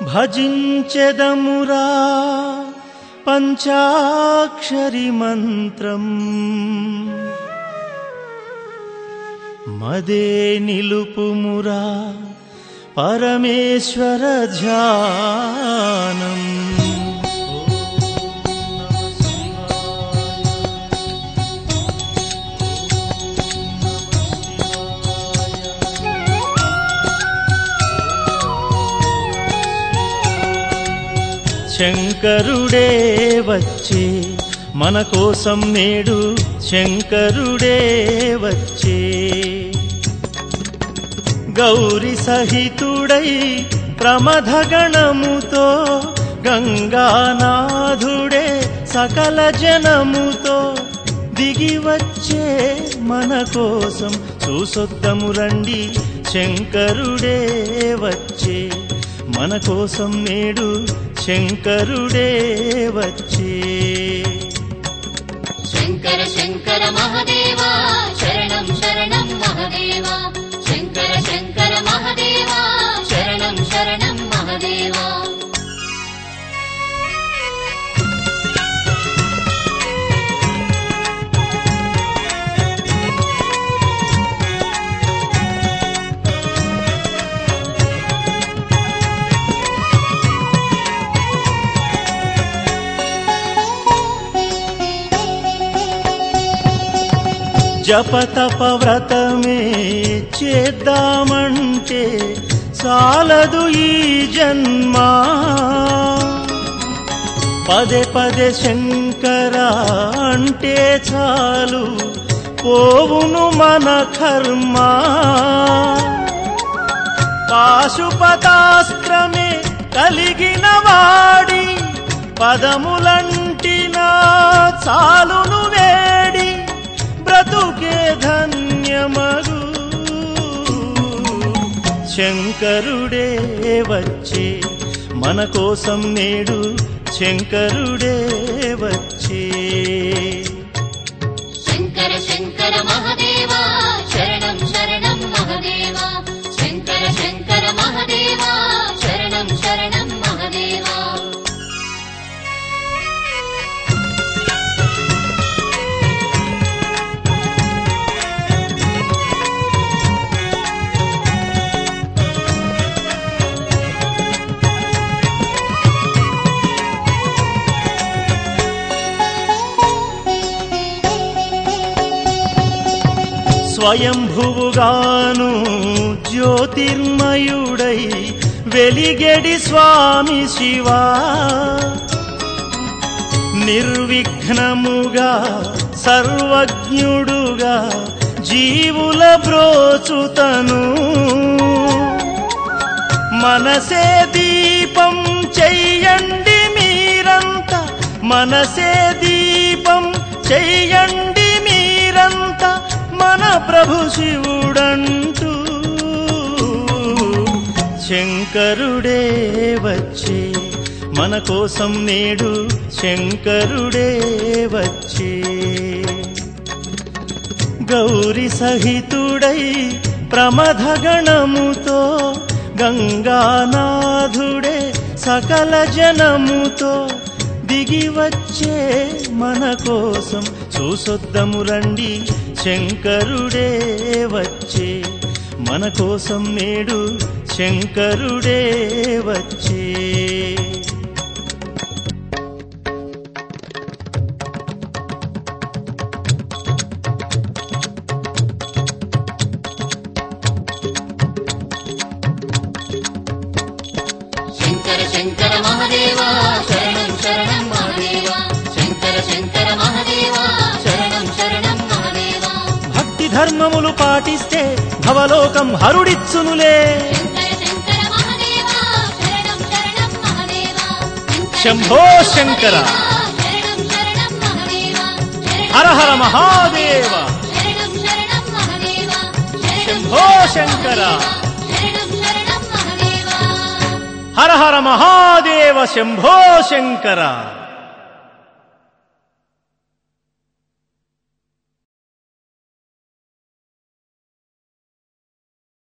భజించెదమురా పంచాక్షరి మంత్రం మదే నిలుపుమురా పరమేశ్వర ధ్యానం శంకరుడే వచ్చే మన కోసం నేడు శంకరుడే వచ్చే గౌరి సహితుడై ప్రమథగణముతో గంగానాథుడే సకల జనముతో దిగి వచ్చే మన కోసం చూసొద్దము రండి శంకరుడే వచ్చే మన కోసం నేడు శంకరుడే వచ్చే శంకర శంకర మహదేవా శరణం శరణం మహదేవా శంకర శంకర మహదేవా శరణం శరణం మహదేవా జపతప వ్రతమే చేద్దామంటే చాలదు ఈ జన్మ పదే పదే శంకర అంటే చాలు పోవును మన కర్మ పాశుపతాస్త్రమే కలిగిన వాడి పదములంటిన చాలును వేడి బ్రతుకే ధన్యమగు శంకరుడే వచ్చే మన కోసం నేడు శంకరుడే వచ్చే శంకర శంకర మహదేవా శరణం శరణం మహదేవా శంకర శంకర మహదేవా శరణం శరణం మహదేవా స్వయంభువుగాను జ్యోతిర్మయుడై వెలిగెడి స్వామి శివా నిర్విఘ్నముగా సర్వజ్ఞుడుగా జీవుల బ్రోచుతను మనసే దీపం చెయ్యండి మీరంతా మనసే దీపం చెయ్యండి మీరంతా మన ప్రభు శివుడంటూ శంకరుడే వచ్చే మన కోసం నేడు శంకరుడే వచ్చే గౌరి సహితుడై ప్రమథగణముతో గంగానాథుడే సకల జనముతో దిగి వచ్చే మన కోసం చూసొద్దము రండి శంకరుడే వచ్చే మన కోసం నేడు శంకరుడే వచ్చే శంకర శంకర మహదేవా శరణం శరణం మహదేవా శంకర శంకర మహదేవా శరణం శరణం మహదేవా భక్తి ధర్మములు పాటిస్తే భవలోకం హరుడిచ్చునులే శంకర శంకర మహదేవా శరణం శరణం మహదేవా శంభో శంకర. శరణం శరణం మహదేవా హర హర మహాదేవ శరణం శరణం మహదేవా శంభో శంకర. శరణం శరణం మహదేవా హర హర మహాదేవ శంభో శంకర